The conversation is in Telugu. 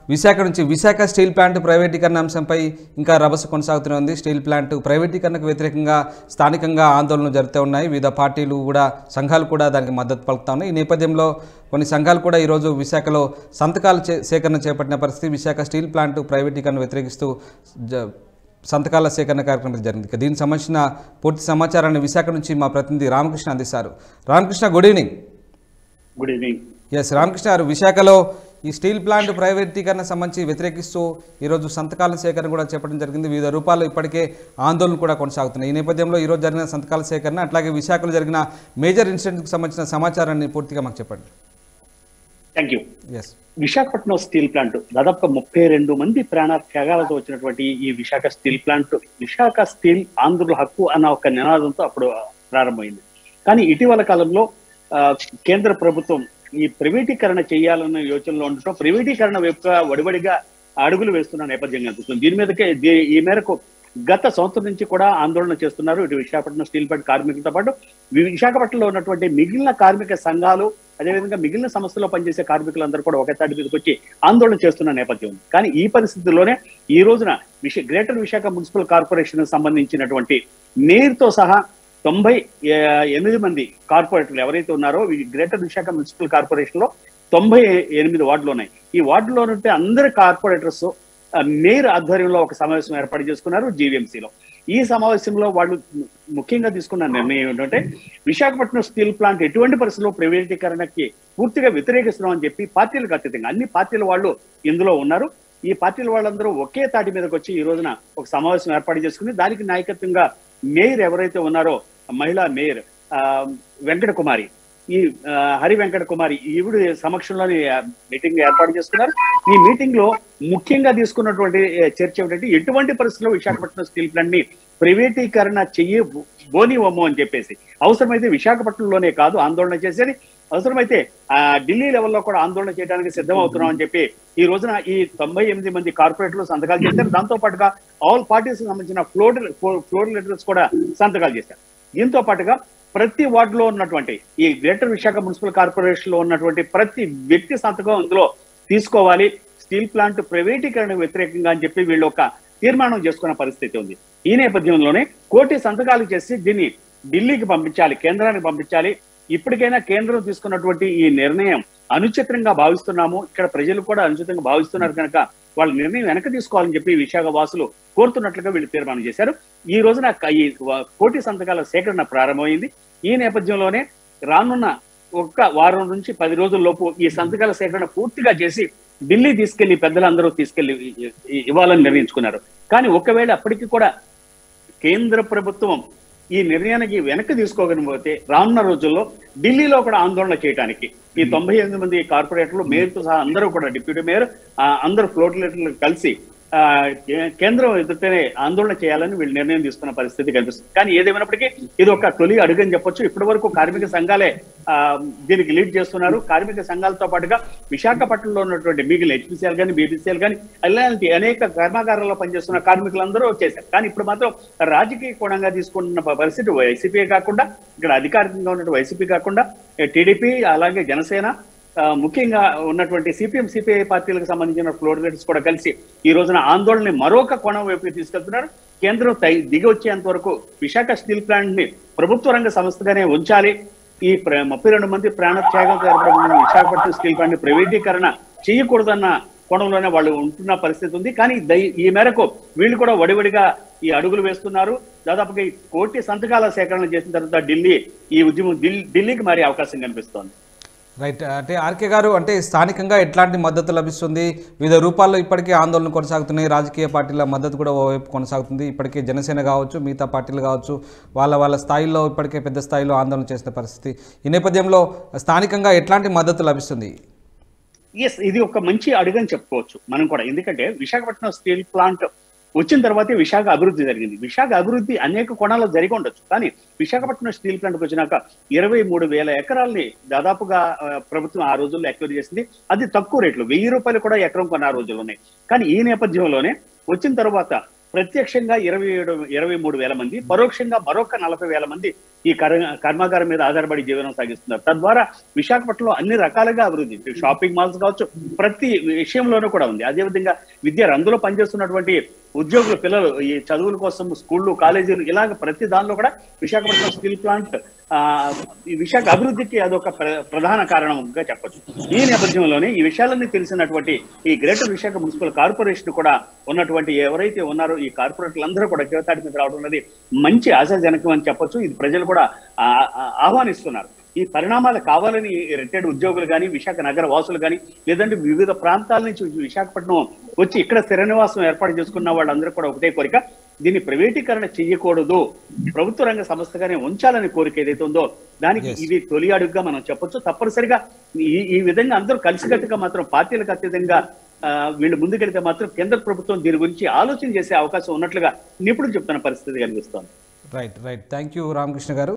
విశాఖ నుంచి విశాఖ స్టీల్ ప్లాంట్ ప్రైవేటీకరణ అంశంపై ఇంకా రభస కొనసాగుతూనే ఉంది స్టీల్ ప్లాంట్ ప్రైవేటీకరణకు వ్యతిరేకంగా స్థానికంగా ఆందోళనలు జరుగుతూ ఉన్నాయి వివిధ పార్టీలు కూడా సంఘాలు కూడా దానికి మద్దతు పలుకుతా ఉన్నాయి ఈ నేపథ్యంలో కొన్ని సంఘాలు కూడా ఈరోజు విశాఖలో సంతకాల చే- సేకరణ చేపట్టిన పరిస్థితి విశాఖ స్టీల్ ప్లాంట్ ప్రైవేటీకరణ వ్యతిరేకిస్తూ జ- సంతకాల సేకరణ కార్యక్రమం జరిగింది ఇక దీనికి సంబంధించిన పూర్తి సమాచారాన్ని విశాఖ నుంచి మా ప్రతినిధి రామకృష్ణ అందిస్తారు Ramakrishna good evening good evening yes Ramakrishna garu విశాఖలో ఈ స్టీల్ ప్లాంట్ ప్రైవేటీకరణ సంబంధించి వ్యతిరేకిస్తూ ఈరోజు సంతకాల సేకరణ కూడా చేపట్టడం జరిగింది వివిధ రూపాల్లో ఇప్పటికే ఆందోళనలు కూడా కొనసాగుతున్నాయి ఈ నేపథ్యంలో ఈరోజు జరిగిన సంతకాల సేకరణ అట్లాగే విశాఖలో జరిగిన మేజర్ ఇన్సిడెంట్కి సంబంధించిన సమాచారాన్ని పూర్తిగా మాకు చెప్పండి thank you yes Visakhapatnam steel plant దాదాపు ముప్పై రెండు మంది ప్రాణ త్యాగాలతో వచ్చినటువంటి ఈ Visakha steel plant Visakha steel ఆంధ్రుల హక్కు అన్న ఒక నినాదంతో అప్పుడు ప్రారంభమైంది కానీ ఇటీవల కాలంలో ఆ, కేంద్ర ప్రభుత్వం ఈ ప్రైవేటీకరణ చేయాలన్న యోచనలో ఉండటం ప్రైవేటీకరణ వైపుగా వడివడిగా అడుగులు వేస్తున్న నేపథ్యం కనిపిస్తుంది దీని మీదకే దీ- ఈ మేరకు గత సంవత్సరం నుంచి కూడా ఆందోళన చేస్తున్నారు ఇటు విశాఖపట్నం స్టీల్ ప్లాంట్ కార్మికులతో పాటు వి- విశాఖపట్నంలో ఉన్నటువంటి మిగిలిన కార్మిక సంఘాలు అదేవిధంగా మిగిలిన సంస్థల్లో పనిచేసే కార్మికులందరూ కూడా ఒకే తాటి మీదకి వచ్చి ఆందోళన చేస్తున్న నేపథ్యం ఉంది కానీ ఈ పరిస్థితుల్లోనే ఈ రోజున విశ గ్రేటర్ విశాఖ మున్సిపల్ కార్పొరేషన్ సంబంధించినటువంటి మేయర్తో సహా తొంభై ఏ, ఎనిమిది మంది కార్పొరేటర్లు ఎవరైతే ఉన్నారో ఈ గ్రేటర్ విశాఖ మున్సిపల్ కార్పొరేషన్ లో తొంభై ఎనిమిది వార్డులు ఉన్నాయి ఈ వార్డులో ఉంటే అందరి కార్పొరేటర్స్ ఆ, మేయర్ ఆధ్వర్యంలో ఒక సమావేశం ఏర్పాటు చేసుకున్నారు జీవీఎంసీలో ఈ సమావేశంలో వాళ్ళు ము- ముఖ్యంగా తీసుకున్న నిర్ణయం ఏంటంటే విశాఖపట్నం స్టీల్ ప్లాంట్ ఎటువంటి పరిస్థితుల్లో ప్రైవేటీకరణకి పూర్తిగా వ్యతిరేకిస్తున్నామని చెప్పి పార్టీలకు అతీతంగా అన్ని పార్టీల వాళ్ళు ఇందులో ఉన్నారు ఈ పార్టీల వాళ్ళందరూ ఒకే తాటి మీదకి వచ్చి ఈ రోజున ఒక సమావేశం ఏర్పాటు చేసుకుని దానికి నాయకత్వంగా మేయర్ ఎవరైతే ఉన్నారో మహిళా మేయర్ ఆ, వెంకట కుమారి ఈ ఆ, హరి వెంకట కుమారి ఈవిడ సమక్షంలోని ఆ, మీటింగ్ ఏర్పాటు చేసుకున్నారు ఈ మీటింగ్ లో ముఖ్యంగా తీసుకున్నటువంటి ఏ, చర్చ ఏమిటంటే ఎటువంటి పరిస్థితుల్లో విశాఖపట్నం స్టీల్ ప్లాంట్ ని ప్రైవేటీకరణ చెయ్యి బోనివమ్ము అని చెప్పేసి అవసరమైతే విశాఖపట్నంలోనే కాదు ఆందోళన చేసేది అవసరమైతే ఆ ఢిల్లీ లెవెల్లో కూడా ఆందోళన చేయడానికి సిద్ధం అవుతున్నాం అని చెప్పి ఈ రోజున ఈ తొంభై ఎనిమిది మంది కార్పొరేటర్లు సంతకాలు చేశారు దాంతో పాటుగా ఆల్ పార్టీస్ సంబంధించిన ఫ్లోర్ ఫ్లోర్ లీడర్స్ కూడా సంతకాలు చేశారు దీంతో పాటుగా ప్రతి వార్డులో ఉన్నటువంటి ఈ గ్రేటర్ విశాఖ మున్సిపల్ కార్పొరేషన్ లో ఉన్నటువంటి ప్రతి వ్యక్తి సంతకం ఇందులో తీసుకోవాలి స్టీల్ ప్లాంట్ ప్రైవేటీకరణ వ్యతిరేకంగా అని చెప్పి వీళ్ళు ఒక తీర్మానం చేసుకున్న పరిస్థితి ఉంది ఈ నేపథ్యంలోనే కోటి సంతకాలు చేసి దీన్ని ఢిల్లీకి పంపించాలి కేంద్రానికి పంపించాలి ఇప్పటికైనా కేంద్రం తీసుకున్నటువంటి ఈ నిర్ణయం అనుచితంగా భావిస్తున్నాము ఇక్కడ ప్రజలు కూడా అనుచితంగా భావిస్తున్నారు కనుక వాళ్ళ నిర్ణయం వెనక తీసుకోవాలని చెప్పి విశాఖ వాసులు కోరుతున్నట్లుగా వీళ్ళు తీర్మానం చేశారు ఈ రోజున క- ఈ వ- కోటి సంతకాల సేకరణ ప్రారంభమైంది ఈ నేపథ్యంలోనే రానున్న ఒక్క వారం నుంచి పది రోజుల లోపు ఈ సంతకాల సేకరణ పూర్తిగా చేసి ఢిల్లీ తీసుకెళ్లి పెద్దలందరూ తీసుకెళ్లి ఇ- ఇ- ఇవ్వాలని నిర్ణయించుకున్నారు కానీ ఒకవేళ అప్పటికి కూడా కేంద్ర ప్రభుత్వం ఈ నిర్ణయానికి వెనక్కి తీసుకోకపోతే రానున్న రోజుల్లో ఢిల్లీలో కూడా ఆందోళన చేయడానికి ఈ తొంభై ఎనిమిది మంది కార్పొరేటర్లు మేయర్తో సహా అందరూ కూడా డిప్యూటీ మేయర్ ఆ, అందరూ ఫ్లోర్ లీడర్లు కలిసి ఆ, కే- కేంద్రం ఎదుటనే ఆందోళన చేయాలని వీళ్ళు నిర్ణయం తీసుకున్న పరిస్థితి కనిపిస్తుంది కానీ ఏదేమైనప్పటికీ ఇది ఒక తొలి అడుగు అని చెప్పొచ్చు ఇప్పటి వరకు కార్మిక సంఘాలే ఆ, దీనికి లీడ్ చేస్తున్నారు కార్మిక సంఘాలతో పాటుగా విశాఖపట్నంలో ఉన్నటువంటి మిగిలిన హెచ్పిసిఎల్ కానీ బీపీసీఎల్ కానీ అలాంటి అనేక కర్మాగారాల్లో పనిచేస్తున్న కార్మికులందరూ వచ్చేసారు కానీ ఇప్పుడు మాత్రం రాజకీయ కోణంగా తీసుకుంటున్న ప- పరిస్థితి వైసీపీ కాకుండా ఇక్కడ అధికారికంగా ఉన్నటువంటి వైసీపీ కాకుండా టీడీపీ అలాగే జనసేన ఆ, ముఖ్యంగా ఉన్నటువంటి సిపిఎం సిపిఐ పార్టీలకు సంబంధించిన ఫ్లోర్ లీడర్స్ కూడా కలిసి ఈ రోజున ఆందోళన మరొక కోణం వైపు తీసుకెళ్తున్నారు కేంద్రం తై- దిగి వచ్చేంత వరకు విశాఖ స్టీల్ ప్లాంట్ ని ప్రభుత్వ రంగ సంస్థగానే ఉంచాలి ఈ ప్ర- ముప్పై రెండు మంది ప్రాణత్యాగంతో ఏర్పడిన విశాఖపట్నం స్టీల్ ప్లాంట్ ని ప్రైవేటీకరణ చేయకూడదన్న కోణంలోనే వాళ్ళు ఉంటున్న పరిస్థితి ఉంది కానీ దై- ఈ మేరకు వీళ్ళు కూడా వడివడిగా ఈ అడుగులు వేస్తున్నారు దాదాపుగా ఈ కోటి సంతకాల సేకరణ చేసిన తర్వాత ఢిల్లీ ఈ ఉద్యమం ఢిల్లీ- ఢిల్లీకి మారే అవకాశం కనిపిస్తోంది రైట్ అంటే ఆర్కే గారు అంటే స్థానికంగా ఎట్లాంటి మద్దతు లభిస్తుంది వివిధ రూపాల్లో ఇప్పటికే ఆందోళనలు కొనసాగుతున్నాయి రాజకీయ పార్టీల మద్దతు కూడా ఓవైపు కొనసాగుతుంది ఇప్పటికే జనసేన కావచ్చు మిగతా పార్టీలు కావచ్చు వాళ్ళ వాళ్ళ స్థాయిలో ఇప్పటికే పెద్ద స్థాయిలో ఆందోళన చేసిన పరిస్థితి ఈ నేపథ్యంలో స్థానికంగా ఎట్లాంటి మద్దతు లభిస్తుంది ఎస్ ఇది ఒక మంచి అడుగని చెప్పుకోవచ్చు మనం కూడా ఎందుకంటే విశాఖపట్నం స్టీల్ ప్లాంట్ వచ్చిన తర్వాతే విశాఖ అభివృద్ధి జరిగింది విశాఖ అభివృద్ధి అనేక కోణాల్లో జరిగి ఉండొచ్చు కానీ విశాఖపట్నం స్టీల్ ప్లాంట్కి వచ్చినాక ఇరవై మూడు వేల ఎకరాల్ని దాదాపుగా ఆ, ప్రభుత్వం ఆ రోజుల్లో ఎక్వైర్ చేసింది అది తక్కువ రేట్లు వెయ్యి రూపాయలు కూడా ఎకరం కొన్న ఆ రోజులు ఉన్నాయి కానీ ఈ నేపథ్యంలోనే వచ్చిన తర్వాత ప్రత్యక్షంగా ఇరవై ఏడు ఇరవై మూడు వేల మంది పరోక్షంగా మరొక నలభై వేల మంది ఈ కర- కర్మాగారం మీద ఆధారపడి జీవనం సాగిస్తున్నారు తద్వారా విశాఖపట్నంలో అన్ని రకాలుగా అభివృద్ధి షాపింగ్ మాల్స్ కావచ్చు ప్రతి విషయంలోనూ కూడా ఉంది అదేవిధంగా విద్య అందులో పనిచేస్తున్నటువంటి ఉద్యోగుల పిల్లలు ఈ చదువుల కోసం స్కూళ్ళు కాలేజీలు ఇలాగ ప్రతి దానిలో కూడా విశాఖపట్నం స్టీల్ ప్లాంట్ ఆ, ఈ విశాఖ అభివృద్ధికి అదొక ప్ర- ప్రధాన కారణంగా చెప్పొచ్చు ఈ నేపథ్యంలోనే ఈ విషయాలన్నీ తెలిసినటువంటి ఈ గ్రేటర్ విశాఖ మున్సిపల్ కార్పొరేషన్ కూడా ఉన్నటువంటి ఎవరైతే ఉన్నారో ఈ కార్పొరేటర్లందరూ కూడా జీవతాటి మీద రావడం అనేది మంచి ఆశాజనకం అని చెప్పొచ్చు ఇది ప్రజలు కూడా ఆ, ఆ, ఆహ్వానిస్తున్నారు ఈ పరిణామాలు కావాలని రిటైర్డ్ ఉద్యోగులు కానీ విశాఖ నగర వాసులు కానీ లేదంటే వివిధ ప్రాంతాల నుంచి విశాఖపట్నం వచ్చి ఇక్కడ స్థిర నివాసం ఏర్పాటు చేసుకున్న వాళ్ళందరూ కూడా ఒకటే కోరిక దీన్ని ప్రైవేటీకరణ చేయకూడదు ప్రభుత్వ రంగ సంస్థగానే ఉంచాలని కోరిక ఏదైతే ఉందో దానికి Yes. ఇది తొలి అడుగుగా మనం చెప్పొచ్చు తప్పనిసరిగా ఈ ఈ విధంగా అందరూ కలిసికట్టుగా మాత్రం పార్టీలకు అతీతంగా ఆ, వీళ్ళు ముందుకెళ్తే మాత్రం కేంద్ర ప్రభుత్వం దీని గురించి ఆలోచన చేసే అవకాశం ఉన్నట్లుగా నిపుణులు చెప్తున్న పరిస్థితి కనిపిస్తోంది right right thank you Ramakrishna గారు